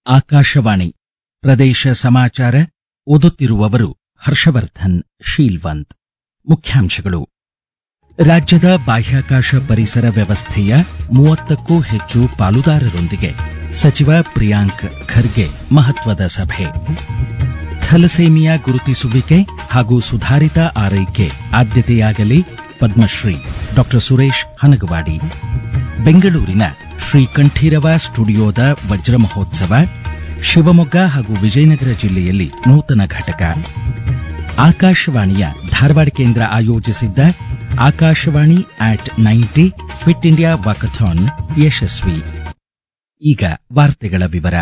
ಆಕಾಶವಾಣಿ ಪ್ರದೇಶ ಸಮಾಚಾರ ಓದುತ್ತಿರುವವರು ಹರ್ಷವರ್ಧನ್ ಶೀಲ್ವಂತ್ ಮುಖ್ಯಾಂಶಗಳು ರಾಜ್ಯದ ಬಾಹ್ಯಾಕಾಶ ಪರಿಸರ ವ್ಯವಸ್ಥೆಯ ಮೂವತ್ತಕ್ಕೂ ಹೆಚ್ಚು ಪಾಲುದಾರರೊಂದಿಗೆ ಸಚಿವ ಪ್ರಿಯಾಂಕ್ ಖರ್ಗೆ ಮಹತ್ವದ ಸಭೆ ಥಲಸೇಮಿಯಾ ಗುರುತಿಸುವಿಕೆ ಹಾಗೂ ಸುಧಾರಿತ ಆರೈಕೆ ಆದ್ಯತೆಯಾಗಲಿ ಪದ್ಮಶ್ರೀ ಡಾಕ್ಟರ್ ಸುರೇಶ್ ಹನಗವಾಡಿ ಬೆಂಗಳೂರಿನ ಶ್ರೀ ಕಂಠೀರವ ಸ್ಟುಡಿಯೋದ ವಜ್ರ ಮಹೋತ್ಸವ ಶಿವಮೊಗ್ಗ ಹಾಗೂ ವಿಜಯನಗರ ಜಿಲ್ಲೆಯಲ್ಲಿ ನೂತನ ಘಟಕ ಆಕಾಶವಾಣಿಯ ಧಾರವಾಡ ಕೇಂದ್ರ ಆಯೋಜಿಸಿದ್ದ Akashvani at ninety fit India walkathon ಯಶಸ್ವಿ ಈಗ ವಾರ್ತೆಗಳ ವಿವರ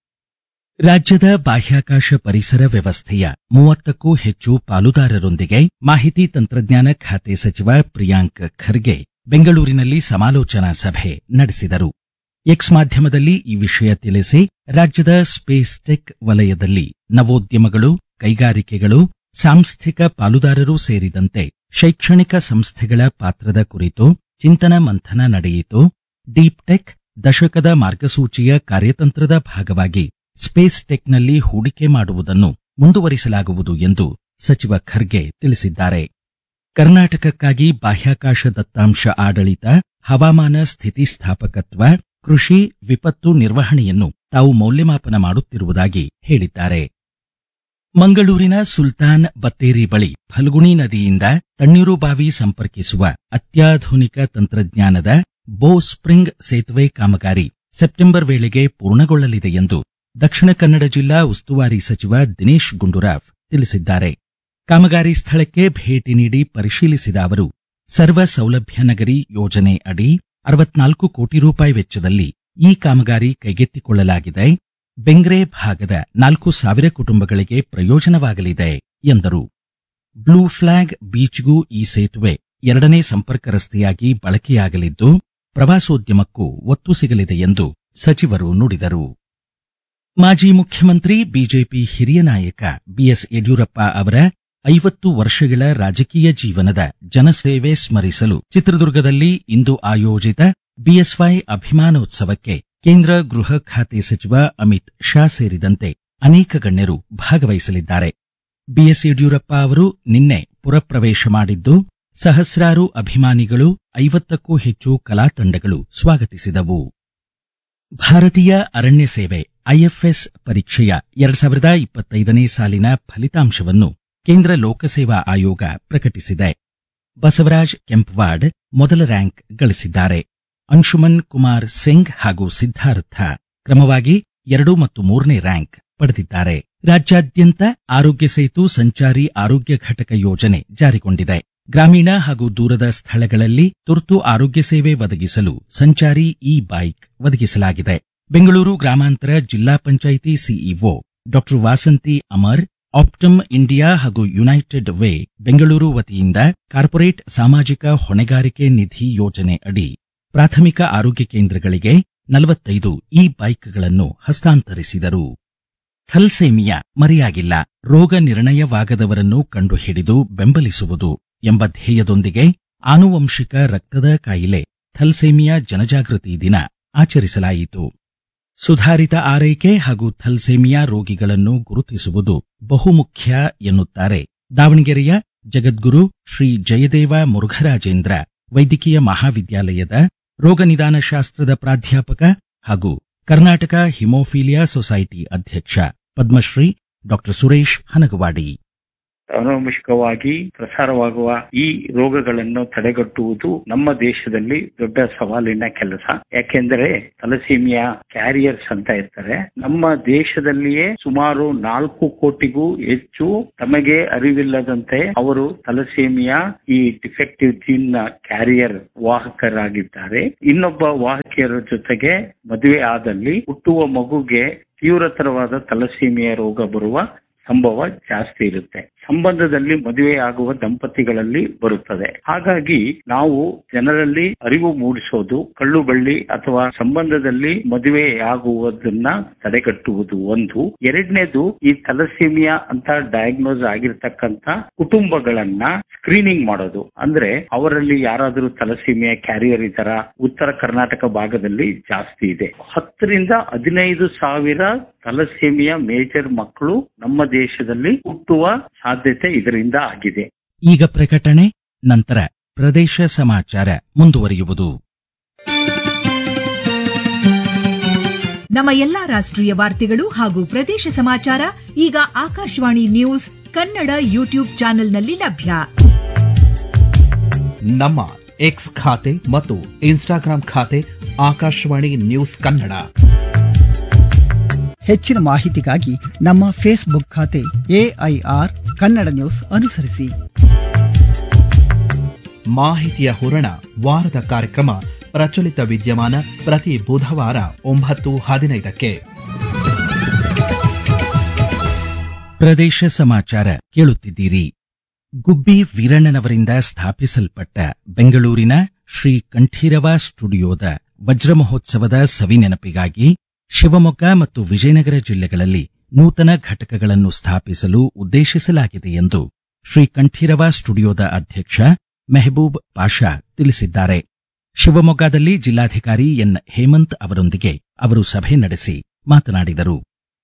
ರಾಜ್ಯದ ಬಾಹ್ಯಾಕಾಶ ಪರಿಸರ ವ್ಯವಸ್ಥೆಯ ಮೂವತ್ತಕ್ಕೂ ಹೆಚ್ಚು ಪಾಲುದಾರರೊಂದಿಗೆ ಮಾಹಿತಿ ತಂತ್ರಜ್ಞಾನ ಖಾತೆ ಸಚಿವ ಪ್ರಿಯಾಂಕ್ ಖರ್ಗೆ ಬೆಂಗಳೂರಿನಲ್ಲಿ ಸಮಾಲೋಚನಾ ಸಭೆ ನಡೆಸಿದರು ಎಕ್ಸ್ ಮಾಧ್ಯಮದಲ್ಲಿ ಈ ವಿಷಯ ತಿಳಿಸಿ ರಾಜ್ಯದ ಸ್ಪೇಸ್ ಟೆಕ್ ವಲಯದಲ್ಲಿ ನವೋದ್ಯಮಗಳು ಕೈಗಾರಿಕೆಗಳು ಸಾಂಸ್ಥಿಕ ಪಾಲುದಾರರೂ ಸೇರಿದಂತೆ ಶೈಕ್ಷಣಿಕ ಸಂಸ್ಥೆಗಳ ಪಾತ್ರದ ಕುರಿತು ಚಿಂತನ ಮಂಥನ ನಡೆಯಿತು ಡೀಪ್ ಟೆಕ್ ದಶಕದ ಮಾರ್ಗಸೂಚಿಯ ಕಾರ್ಯತಂತ್ರದ ಭಾಗವಾಗಿ ಸ್ಪೇಸ್ ಟೆಕ್ನಲ್ಲಿ ಹೂಡಿಕೆ ಮಾಡುವುದನ್ನು ಮುಂದುವರಿಸಲಾಗುವುದು ಎಂದು ಸಚಿವ ಖರ್ಗೆ ತಿಳಿಸಿದ್ದಾರೆ ಕರ್ನಾಟಕಕ್ಕಾಗಿ ಬಾಹ್ಯಾಕಾಶ ದತ್ತಾಂಶ ಆಡಳಿತ ಹವಾಮಾನ ಸ್ಥಿತಿಸ್ಥಾಪಕತ್ವ ಕೃಷಿ ವಿಪತ್ತು ನಿರ್ವಹಣೆಯನ್ನು ತಾವು ಮೌಲ್ಯಮಾಪನ ಮಾಡುತ್ತಿರುವುದಾಗಿ ಹೇಳಿದ್ದಾರೆ ಮಂಗಳೂರಿನ ಸುಲ್ತಾನ್ ಬತ್ತೇರಿ ಬಳಿ ಫಲ್ಗುಣಿ ನದಿಯಿಂದ ತಣ್ಣೀರುಬಾವಿ ಸಂಪರ್ಕಿಸುವ ಅತ್ಯಾಧುನಿಕ ತಂತ್ರಜ್ಞಾನದ ಬೋ ಸ್ಪ್ರಿಂಗ್ ಸೇತುವೆ ಕಾಮಗಾರಿ ಸೆಪ್ಟೆಂಬರ್ ವೇಳೆಗೆ ಪೂರ್ಣಗೊಳ್ಳಲಿದೆ ಎಂದು ದಕ್ಷಿಣ ಕನ್ನಡ ಜಿಲ್ಲಾ ಉಸ್ತುವಾರಿ ಸಚಿವ ದಿನೇಶ್ ಗುಂಡೂರಾವ್ ತಿಳಿಸಿದ್ದಾರೆ ಕಾಮಗಾರಿ ಸ್ಥಳಕ್ಕೆ ಭೇಟಿ ನೀಡಿ ಪರಿಶೀಲಿಸಿದ ಅವರು ಸರ್ವ ಸೌಲಭ್ಯ ನಗರಿ ಯೋಜನೆ ಅಡಿ ಅರವತ್ನಾಲ್ಕು ಕೋಟಿ ರೂಪಾಯಿ ವೆಚ್ಚದಲ್ಲಿ ಈ ಕಾಮಗಾರಿ ಕೈಗೆತ್ತಿಕೊಳ್ಳಲಾಗಿದೆ ಬೆಂಗ್ರೆ ಭಾಗದ ನಾಲ್ಕು ಸಾವಿರ ಕುಟುಂಬಗಳಿಗೆ ಪ್ರಯೋಜನವಾಗಲಿದೆ ಎಂದರು ಬ್ಲೂ ಫ್ಲಾಗ್ ಬೀಚ್ಗೂ ಈ ಸೇತುವೆ ಎರಡನೇ ಸಂಪರ್ಕ ರಸ್ತೆಯಾಗಿ ಬಳಕೆಯಾಗಲಿದ್ದು ಪ್ರವಾಸೋದ್ಯಮಕ್ಕೂ ಒತ್ತು ಸಿಗಲಿದೆ ಎಂದು ಸಚಿವರು ನುಡಿದರು ಮಾಜಿ ಮುಖ್ಯಮಂತ್ರಿ ಬಿಜೆಪಿ ಹಿರಿಯ ನಾಯಕ ಬಿಎಸ್ ಯಡಿಯೂರಪ್ಪ ಅವರ ಐವತ್ತು ವರ್ಷಗಳ ರಾಜಕೀಯ ಜೀವನದ ಜನಸೇವೆ ಸ್ಮರಿಸಲು ಚಿತ್ರದುರ್ಗದಲ್ಲಿ ಇಂದು ಆಯೋಜಿತ ಬಿಎಸ್ವೈ ಅಭಿಮಾನೋತ್ಸವಕ್ಕೆ ಕೇಂದ್ರ ಗೃಹ ಖಾತೆ ಸಚಿವ ಅಮಿತ್ ಶಾ ಸೇರಿದಂತೆ ಅನೇಕ ಗಣ್ಯರು ಭಾಗವಹಿಸಲಿದ್ದಾರೆ ಬಿಎಸ್ ಯಡಿಯೂರಪ್ಪ ಅವರು ನಿನ್ನೆ ಪುರಪ್ರವೇಶ ಮಾಡಿದ್ದು ಸಹಸ್ರಾರು ಅಭಿಮಾನಿಗಳು ಐವತ್ತಕ್ಕೂ ಹೆಚ್ಚು ಕಲಾ ತಂಡಗಳು ಸ್ವಾಗತಿಸಿದವು ಭಾರತೀಯ ಅರಣ್ಯ ಸೇವೆ ಐಎಫ್ಎಸ್ ಪರೀಕ್ಷೆಯ ಎರಡ್ ಸಾವಿರದ ಇಪ್ಪತ್ತೈದನೇ ಸಾಲಿನ ಫಲಿತಾಂಶವನ್ನು ಕೇಂದ್ರ ಲೋಕಸೇವಾ ಆಯೋಗ ಪ್ರಕಟಿಸಿದೆ ಬಸವರಾಜ್ ಕೆಂಪವಾಡ್ ಮೊದಲ ರ್ಯಾಂಕ್ ಗಳಿಸಿದ್ದಾರೆ ಅಂಶುಮನ್ ಕುಮಾರ್ ಸಿಂಗ್ ಹಾಗೂ ಸಿದ್ಧಾರ್ಥ ಕ್ರಮವಾಗಿ ಎರಡು ಮತ್ತು ಮೂರನೇ ರ್ಯಾಂಕ್ ಪಡೆದಿದ್ದಾರೆ ರಾಜ್ಯಾದ್ಯಂತ ಆರೋಗ್ಯ ಸೇತು ಸಂಚಾರಿ ಆರೋಗ್ಯ ಘಟಕ ಯೋಜನೆ ಜಾರಿಗೊಂಡಿದೆ ಗ್ರಾಮೀಣ ಹಾಗೂ ದೂರದ ಸ್ಥಳಗಳಲ್ಲಿ ತುರ್ತು ಆರೋಗ್ಯ ಸೇವೆ ಒದಗಿಸಲು ಸಂಚಾರಿ ಇ ಬೈಕ್ ಒದಗಿಸಲಾಗಿದೆ ಬೆಂಗಳೂರು ಗ್ರಾಮಾಂತರ ಜಿಲ್ಲಾ panchayat CEO doctor Vasanthi Amar Optum India ಹಾಗೂ ಯುನೈಟೆಡ್ ವೇ ಬೆಂಗಳೂರು ವತಿಯಿಂದ ಕಾರ್ಪೊರೇಟ್ ಸಾಮಾಜಿಕ ಹೊಣೆಗಾರಿಕೆ ನಿಧಿ ಯೋಜನೆ ಅಡಿ ಪ್ರಾಥಮಿಕ ಆರೋಗ್ಯ ಕೇಂದ್ರಗಳಿಗೆ ನಲವತ್ತೈದು ಇ ಬೈಕ್ಗಳನ್ನು ಹಸ್ತಾಂತರಿಸಿದರು ಥಲ್ಸೇಮಿಯಾ ಮರೆಯಾಗಿಲ್ಲ ರೋಗ ನಿರ್ಣಯವಾಗದವರನ್ನು ಕಂಡುಹಿಡಿದು ಬೆಂಬಲಿಸುವುದು ಎಂಬ ಧ್ಯೇಯದೊಂದಿಗೆ ಆನುವಂಶಿಕ ರಕ್ತದ ಕಾಯಿಲೆ ಥಲ್ಸೇಮಿಯಾ ಜನಜಾಗೃತಿ ದಿನ ಆಚರಿಸಲಾಯಿತು ಸುಧಾರಿತ ಆರೈಕೆ ಹಾಗೂ ಥಲ್ಸೇಮಿಯಾ ರೋಗಿಗಳನ್ನು ಗುರುತಿಸುವುದು ಬಹುಮುಖ್ಯ ಎನ್ನುತ್ತಾರೆ ದಾವಣಗೆರೆಯ ಜಗದ್ಗುರು ಶ್ರೀ ಜಯದೇವ ಮುರುಘರಾಜೇಂದ್ರ ವೈದ್ಯಕೀಯ ಮಹಾವಿದ್ಯಾಲಯದ ರೋಗ ನಿದಾನ ಶಾಸ್ತ್ರದ ಪ್ರಾಧ್ಯಾಪಕ ಹಾಗೂ ಕರ್ನಾಟಕ ಹಿಮೋಫೀಲಿಯಾ ಸೊಸೈಟಿ ಅಧ್ಯಕ್ಷ ಪದ್ಮಶ್ರೀ ಡಾಕ್ಟರ್ ಸುರೇಶ್ ಹನಗವಾಡಿ ಅನುವಂಶಿಕವಾಗಿ ಪ್ರಸಾರವಾಗುವ ಈ ರೋಗಗಳನ್ನು ತಡೆಗಟ್ಟುವುದು ನಮ್ಮ ದೇಶದಲ್ಲಿ ದೊಡ್ಡ ಸವಾಲಿನ ಕೆಲಸ ಯಾಕೆಂದರೆ ತಲಸೀಮಿಯಾ ಕ್ಯಾರಿಯರ್ಸ್ ಅಂತ ಇರ್ತಾರೆ ನಮ್ಮ ದೇಶದಲ್ಲಿಯೇ ಸುಮಾರು ನಾಲ್ಕು ಕೋಟಿಗೂ ಹೆಚ್ಚು ತಮಗೆ ಅರಿವಿಲ್ಲದಂತೆ ಅವರು ತಲಸೀಮಿಯಾ ಈ ಡಿಫೆಕ್ಟಿವ್ ಜೀನ್ ನ ಕ್ಯಾರಿಯರ್ ವಾಹಕರಾಗಿದ್ದಾರೆ ಇನ್ನೊಬ್ಬ ವಾಹಕಿಯರ ಜೊತೆಗೆ ಮದುವೆ ಆದಲ್ಲಿ ಹುಟ್ಟುವ ಮಗುಗೆ ತೀವ್ರತರವಾದ ತಲಸೀಮಿಯಾ ರೋಗ ಬರುವ ಸಂಭವ ಜಾಸ್ತಿ ಇರುತ್ತೆ ಸಂಬಂಧದಲ್ಲಿ ಮದುವೆ ಆಗುವ ದಂಪತಿಗಳಲ್ಲಿ ಬರುತ್ತದೆ ಹಾಗಾಗಿ ನಾವು ಜನರಲ್ಲಿ ಅರಿವು ಮೂಡಿಸೋದು ಕಳ್ಳು ಬಳ್ಳಿ ಅಥವಾ ಸಂಬಂಧದಲ್ಲಿ ಮದುವೆ ಆಗುವುದನ್ನ ತಡೆಗಟ್ಟುವುದು ಒಂದು ಎರಡನೇದು ಈ ತಲಸೀಮಿಯಾ ಅಂತ ಡಯಾಗ್ನೋಸ್ ಆಗಿರ್ತಕ್ಕಂತ ಕುಟುಂಬಗಳನ್ನ ಸ್ಕ್ರೀನಿಂಗ್ ಮಾಡೋದು ಅಂದ್ರೆ ಅವರಲ್ಲಿ ಯಾರಾದರೂ ತಲಸೀಮಿಯಾ ಕ್ಯಾರಿಯರ್ ಇದ್ದಾರ ಉತ್ತರ ಕರ್ನಾಟಕ ಭಾಗದಲ್ಲಿ ಜಾಸ್ತಿ ಇದೆ ಹತ್ತರಿಂದ ಹದಿನೈದು ಸಾವಿರ ತಲಸೀಮಿಯಾ ಮೇಜರ್ ಮಕ್ಕಳು ನಮ್ಮ ದೇಶದಲ್ಲಿ ಹುಟ್ಟುವ ಸಾಧ್ಯತೆ ಇದರಿಂದ ಆಗಿದೆ ಈಗ ಪ್ರಕಟಣೆ ನಂತರ ಪ್ರದೇಶ ಸಮಾಚಾರ ಮುಂದುವರಿಯುವುದು ನಮ್ಮ ಎಲ್ಲಾ ರಾಷ್ಟ್ರೀಯ ವಾರ್ತೆಗಳು ಹಾಗೂ ಪ್ರದೇಶ ಸಮಾಚಾರ ಈಗ ಆಕಾಶವಾಣಿ ನ್ಯೂಸ್ ಕನ್ನಡ ಯೂಟ್ಯೂಬ್ ಚಾನೆಲ್ನಲ್ಲಿ ಲಭ್ಯ ನಮ್ಮ ಎಕ್ಸ್ ಖಾತೆ ಮತ್ತು ಇನ್ಸ್ಟಾಗ್ರಾಂ ಖಾತೆ ಆಕಾಶವಾಣಿ ನ್ಯೂಸ್ ಕನ್ನಡ ಹೆಚ್ಚಿನ ಮಾಹಿತಿಗಾಗಿ ನಮ್ಮ ಫೇಸ್ಬುಕ್ ಖಾತೆ ಎಐಆರ್ ಕನ್ನಡ ನ್ಯೂಸ್ ಅನುಸರಿಸಿ ಮಾಹಿತಿಯ ಹೂರಣ ವಾರದ ಕಾರ್ಯಕ್ರಮ ಪ್ರಚಲಿತ ವಿದ್ಯಮಾನ ಪ್ರತಿ ಬುಧವಾರ ಒಂಬತ್ತು ಹದಿನೈದಕ್ಕೆ ಪ್ರದೇಶ ಸಮಾಚಾರ ಕೇಳುತ್ತಿದ್ದೀರಿ ಗುಬ್ಬಿ ವೀರಣ್ಣನವರಿಂದ ಸ್ಥಾಪಿಸಲ್ಪಟ್ಟ ಬೆಂಗಳೂರಿನ ಶ್ರೀ ಕಂಠೀರವ ಸ್ಟುಡಿಯೋದ ವಜ್ರ ಮಹೋತ್ಸವದ ಸವಿನೆನಪಿಗಾಗಿ ಶಿವಮೊಗ್ಗ ಮತ್ತು ವಿಜಯನಗರ ಜಿಲ್ಲೆಗಳಲ್ಲಿ ನೂತನ ಘಟಕಗಳನ್ನು ಸ್ಥಾಪಿಸಲು ಉದ್ದೇಶಿಸಲಾಗಿದೆ ಎಂದು ಶ್ರೀ ಕಂಠೀರವ ಸ್ಟುಡಿಯೋದ ಅಧ್ಯಕ್ಷ ಮೆಹಬೂಬ್ ಪಾಷಾ ತಿಳಿಸಿದ್ದಾರೆ ಶಿವಮೊಗ್ಗದಲ್ಲಿ ಜಿಲ್ಲಾಧಿಕಾರಿ ಎನ್ ಹೇಮಂತ್ ಅವರೊಂದಿಗೆ ಅವರು ಸಭೆ ನಡೆಸಿ ಮಾತನಾಡಿದರು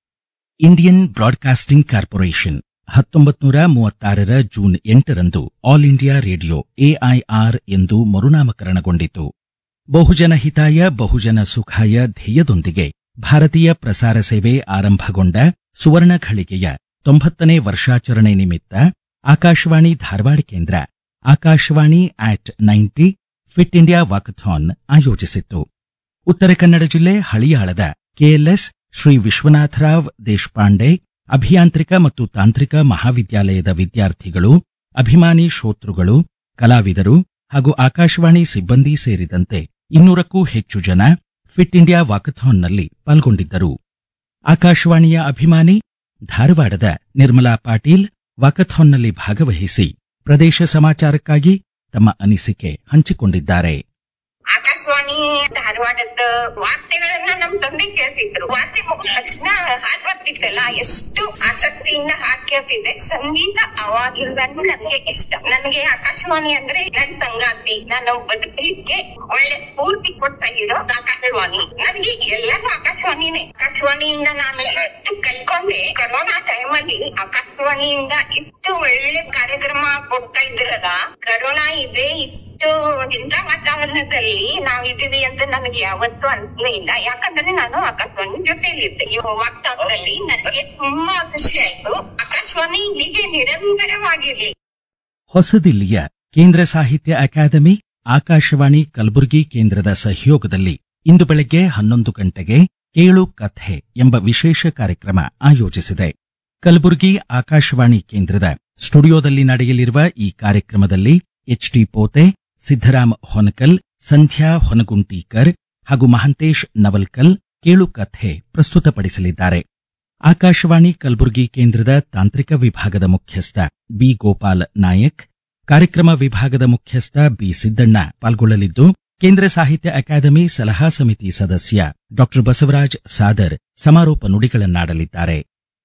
ಇಂಡಿಯನ್ ಬ್ರಾಡ್ಕಾಸ್ಟಿಂಗ್ ಕಾರ್ಪೊರೇಷನ್ ಹತ್ತೊಂಬತ್ತು ನೂರ ಮೂವತ್ತಾರರ ಜೂನ್ ಎಂಟರಂದು ಆಲ್ ಇಂಡಿಯಾ ರೇಡಿಯೋ ಎಐಆರ್ ಎಂದು ಮರುನಾಮಕರಣಗೊಂಡಿತು ಬಹುಜನ ಹಿತಾಯ ಬಹುಜನ ಸುಖಾಯ ಧ್ಯೇಯದೊಂದಿಗೆ ಭಾರತೀಯ ಪ್ರಸಾರ ಸೇವೆ ಆರಂಭಗೊಂಡ ಸುವರ್ಣ ಘಳಿಗೆಯ ತೊಂಬತ್ತನೇ ವರ್ಷಾಚರಣೆ ನಿಮಿತ್ತ ಆಕಾಶವಾಣಿ ಧಾರವಾಡ ಕೇಂದ್ರ Akashvani at ninety fit India walkathon ಆಯೋಜಿಸಿತ್ತು ಉತ್ತರ ಕನ್ನಡ ಜಿಲ್ಲೆ ಹಳಿಯಾಳದ ಕೆಎಲ್ಎಸ್ ಶ್ರೀ ವಿಶ್ವನಾಥರಾವ್ ದೇಶಪಾಂಡೆ ಅಭಿಯಾಂತ್ರಿಕ ಮತ್ತು ತಾಂತ್ರಿಕ ಮಹಾವಿದ್ಯಾಲಯದ ವಿದ್ಯಾರ್ಥಿಗಳು ಅಭಿಮಾನಿ ಶ್ರೋತೃಗಳು ಕಲಾವಿದರು ಹಾಗೂ ಆಕಾಶವಾಣಿ ಸಿಬ್ಬಂದಿ ಸೇರಿದಂತೆ ಇನ್ನೂರಕ್ಕೂ ಹೆಚ್ಚು ಜನ ಫಿಟ್ ಇಂಡಿಯಾ ವಾಕಥಾನ್ನಲ್ಲಿ ಪಾಲ್ಗೊಂಡಿದ್ದರು ಆಕಾಶವಾಣಿಯ ಅಭಿಮಾನಿ ಧಾರವಾಡದ ನಿರ್ಮಲಾ ಪಾಟೀಲ್ ವಾಕಥಾನ್ನಲ್ಲಿ ಭಾಗವಹಿಸಿ ಪ್ರದೇಶ ಸಮಾಚಾರಕ್ಕಾಗಿ ತಮ್ಮ ಅನಿಸಿಕೆ ಹಂಚಿಕೊಂಡಿದ್ದಾರೆ ಆಕಾಶವಾಣಿ ಧಾರವಾಡದ ವಾರ್ತೆಗಳನ್ನ ನಮ್ ತಂದೆ ಕೇಳ್ತಿದ್ರು ವಾರ್ತೆ ಮುಗಿದ ತಕ್ಷಣ ಹಾಡ್ ಬರ್ತಿತ್ತಲ್ಲ ಎಷ್ಟು ಆಸಕ್ತಿಯಿಂದ ಹಾಡ್ ಕೇಳ್ತಿದ್ದೆ ಸಂಗೀತ ಅವಾಗಿಂದಾನು ನನಗೆ ಇಷ್ಟ ನನಗೆ ಆಕಾಶವಾಣಿ ಅಂದ್ರೆ ನನ್ ಸಂಗಾತಿ ನಾನು ಬದುಕಲಿಕ್ಕೆ ಒಳ್ಳೆ ಸ್ಫೂರ್ತಿ ಕೊಡ್ತಾ ಇರೋ ಆಕಾಶವಾಣಿ ನನಗೆ ಎಲ್ಲರೂ ಆಕಾಶವಾಣಿನೇ ಆಕಾಶವಾಣಿಯಿಂದ ನಾನು ಎಷ್ಟು ಕಲ್ಕೊಂಡೆ ಕರೋನಾ ಟೈಮಲ್ಲಿ ಆಕಾಶವಾಣಿಯಿಂದ ಇಷ್ಟು ಒಳ್ಳೆ ಕಾರ್ಯಕ್ರಮ ಕೊಡ್ತಾ ಇದ್ರಲ್ಲ ಕರೋನಾ ಇದೆ ಇಷ್ಟು ಇಂಥ ವಾತಾವರಣದಲ್ಲಿ ನಾವಿದ್ದೀವಿ ಅಂತ ನನಗೆ ಯಾವತ್ತೂ ಅನಿಸ್ಲೇ ಇಲ್ಲ ಯಾಕಂದ್ರೆ ನಾನು ಆಕಾಶವಾಣಿ ಜೊತೆಲಿದ್ದೆ ಈ ವಾತಾವರಣದಲ್ಲಿ ನನಗೆ ತುಂಬಾ ಖುಷಿ ಆಯ್ತು ಆಕಾಶವಾಣಿ ಹೀಗೆ ನಿರಂತರವಾಗಿರ್ಲಿ ಹೊಸದಿಲ್ಲಿಯ ಕೇಂದ್ರ ಸಾಹಿತ್ಯ ಅಕಾಡೆಮಿ ಆಕಾಶವಾಣಿ ಕಲಬುರಗಿ ಕೇಂದ್ರದ ಸಹಯೋಗದಲ್ಲಿ ಇಂದು ಬೆಳಗ್ಗೆ ಹನ್ನೊಂದು ಗಂಟೆಗೆ ಕೇಳು ಕಥೆ ಎಂಬ ವಿಶೇಷ ಕಾರ್ಯಕ್ರಮ ಆಯೋಜಿಸಿದೆ ಕಲಬುರಗಿ ಆಕಾಶವಾಣಿ ಕೇಂದ್ರದ ಸ್ಟುಡಿಯೋದಲ್ಲಿ ನಡೆಯಲಿರುವ ಈ ಕಾರ್ಯಕ್ರಮದಲ್ಲಿ ಎಚ್ಟಿ ಪೋತೆ ಸಿದ್ದರಾಮ್ ಹೊನಕಲ್ ಸಂಧ್ಯಾ ಹೊನಗುಂಟೀಕರ್ ಹಾಗೂ ಮಹಂತೇಶ್ ನವಲ್ಕಲ್ ಕೇಳು ಕಥೆ ಪ್ರಸ್ತುತಪಡಿಸಲಿದ್ದಾರೆ ಆಕಾಶವಾಣಿ ಕಲಬುರಗಿ ಕೇಂದ್ರದ ತಾಂತ್ರಿಕ ವಿಭಾಗದ ಮುಖ್ಯಸ್ಥ ಬಿ ಗೋಪಾಲ್ ನಾಯಕ್ ಕಾರ್ಯಕ್ರಮ ವಿಭಾಗದ ಮುಖ್ಯಸ್ಥ ಬಿ ಸಿದ್ದಣ್ಣ ಪಾಲ್ಗೊಳ್ಳಲಿದ್ದು ಕೇಂದ್ರ ಸಾಹಿತ್ಯ ಅಕಾಡೆಮಿ ಸಲಹಾ ಸಮಿತಿ ಸದಸ್ಯ ಡಾ ಬಸವರಾಜ್ ಸಾದರ್ ಸಮಾರೋಪ ನುಡಿಗಳನ್ನಾಡಲಿದ್ದಾರೆ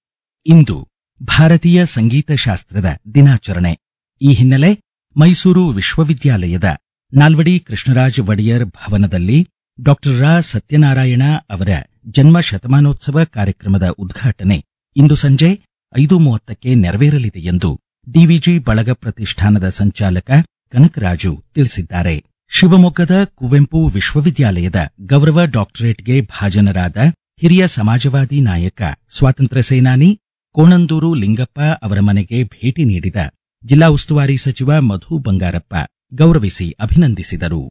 ಇಂದು ಭಾರತೀಯ ಸಂಗೀತ ಶಾಸ್ತ್ರದ ದಿನಾಚರಣೆ ಈ ಹಿನ್ನೆಲೆ ಮೈಸೂರು ವಿಶ್ವವಿದ್ಯಾಲಯದ ನಾಲ್ವಡಿ ಕೃಷ್ಣರಾಜ ಒಡೆಯರ್ ಭವನದಲ್ಲಿ ಡಾಕ್ಟರ್ ರಾ ಸತ್ಯನಾರಾಯಣ ಅವರ ಜನ್ಮ ಶತಮಾನೋತ್ಸವ ಕಾರ್ಯಕ್ರಮದ ಉದ್ಘಾಟನೆ ಇಂದು ಸಂಜೆ ಐದು ಮೂವತ್ತಕ್ಕೆ ನೆರವೇರಲಿದೆ ಎಂದು ಡಿವಿಜಿ ಬಳಗ ಪ್ರತಿಷ್ಠಾನದ ಸಂಚಾಲಕ ಕನಕರಾಜು ತಿಳಿಸಿದ್ದಾರೆ ಶಿವಮೊಗ್ಗದ ಕುವೆಂಪು ವಿಶ್ವವಿದ್ಯಾಲಯದ ಗೌರವ ಡಾಕ್ಟರೇಟ್ಗೆ ಭಾಜನರಾದ ಹಿರಿಯ ಸಮಾಜವಾದಿ ನಾಯಕ ಸ್ವಾತಂತ್ರ್ಯ ಸೇನಾನಿ ಕೋಣಂದೂರು ಲಿಂಗಪ್ಪ ಅವರ ಮನೆಗೆ ಭೇಟಿ ನೀಡಿದ ಜಿಲ್ಲಾ ಉಸ್ತುವಾರಿ ಸಚಿವ ಮಧು ಬಂಗಾರಪ್ಪ ಗೌರವಿಸಿ ಅಭಿನಂದಿಸಿದರು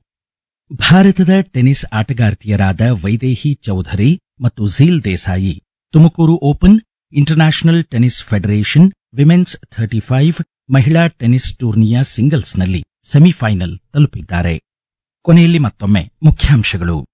ಭಾರತದ ಟೆನಿಸ್ ಆಟಗಾರ್ತಿಯರಾದ ವೈದೇಹಿ ಚೌಧರಿ ಮತ್ತು Zeel Desai Tumakuru open international tennis federation women's thirty five ಮಹಿಳಾ ಟೆನಿಸ್ ಟೂರ್ನಿಯ ಸಿಂಗಲ್ಸ್ನಲ್ಲಿ ಸೆಮಿಫೈನಲ್ ತಲುಪಿದ್ದಾರೆ ಕೊನೆಯಲ್ಲಿ ಮತ್ತೊಮ್ಮೆ ಮುಖ್ಯಾಂಶಗಳು